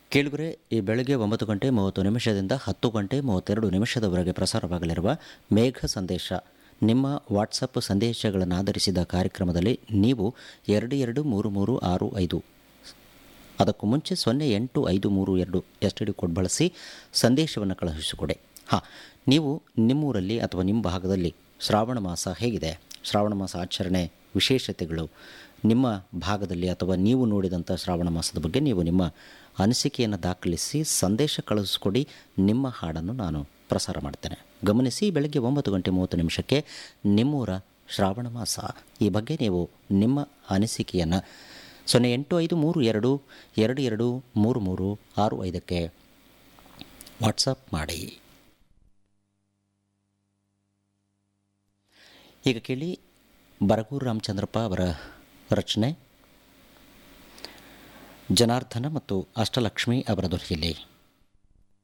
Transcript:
ಕೇಳುಗರೆ ಈ ಬೆಳಗ್ಗೆ ಒಂಬತ್ತು ಗಂಟೆ ಮೂವತ್ತು ನಿಮಿಷದಿಂದ ಹತ್ತು ಗಂಟೆ ಮೂವತ್ತೆರಡು ನಿಮಿಷದವರೆಗೆ ಪ್ರಸಾರವಾಗಲಿರುವ ಮೇಘ ಸಂದೇಶ ನಿಮ್ಮ ವಾಟ್ಸಪ್ ಸಂದೇಶಗಳನ್ನು ಆಧರಿಸಿದ ಕಾರ್ಯಕ್ರಮದಲ್ಲಿ ನೀವು ಎರಡು ಎರಡು ಮೂರು ಮೂರು ಆರು ಐದು ಅದಕ್ಕೂ ಮುಂಚೆ ಸೊನ್ನೆ ಎಂಟು ಐದು ಮೂರು ಎರಡು ಎಸ್ ಟಿ ಡಿ ಕೋಡ್ ಬಳಸಿ ಸಂದೇಶವನ್ನು ಕಳುಹಿಸಿಕೊಡಿ ಹಾಂ ನೀವು ನಿಮ್ಮೂರಲ್ಲಿ ಅಥವಾ ನಿಮ್ಮ ಭಾಗದಲ್ಲಿ ಶ್ರಾವಣ ಮಾಸ ಹೇಗಿದೆ ಶ್ರಾವಣ ಮಾಸ ಆಚರಣೆ ವಿಶೇಷತೆಗಳು ನಿಮ್ಮ ಭಾಗದಲ್ಲಿ ಅಥವಾ ನೀವು ನೋಡಿದಂಥ ಶ್ರಾವಣ ಮಾಸದ ಬಗ್ಗೆ ನೀವು ನಿಮ್ಮ ಅನಿಸಿಕೆಯನ್ನು ದಾಖಲಿಸಿ ಸಂದೇಶ ಕಳುಹಿಸಿಕೊಡಿ ನಿಮ್ಮ ಹಾಡನ್ನು ನಾನು ಪ್ರಸಾರ ಮಾಡ್ತೇನೆ ಗಮನಿಸಿ ಬೆಳಗ್ಗೆ ಒಂಬತ್ತು ಗಂಟೆ ಮೂವತ್ತು ನಿಮಿಷಕ್ಕೆ ನಿಮ್ಮೂರ ಶ್ರಾವಣ ಮಾಸ ಈ ಬಗ್ಗೆ ನೀವು ನಿಮ್ಮ ಅನಿಸಿಕೆಯನ್ನು ಸೊನ್ನೆ ಎಂಟು ಐದು ಮೂರು ಎರಡು ಎರಡು ಎರಡು ಮೂರು ಮೂರು ಆರು ಐದಕ್ಕೆ ವಾಟ್ಸಪ್ ಮಾಡಿ ಈಗ ಕೇಳಿ ಬರಗೂರು ರಾಮಚಂದ್ರಪ್ಪ ಅವರ ರಚನೆ ಜನಾರ್ದನ ಮತ್ತು ಅಷ್ಟಲಕ್ಷ್ಮಿ ಅವರ ಧ್ವನಿಯಲ್ಲಿ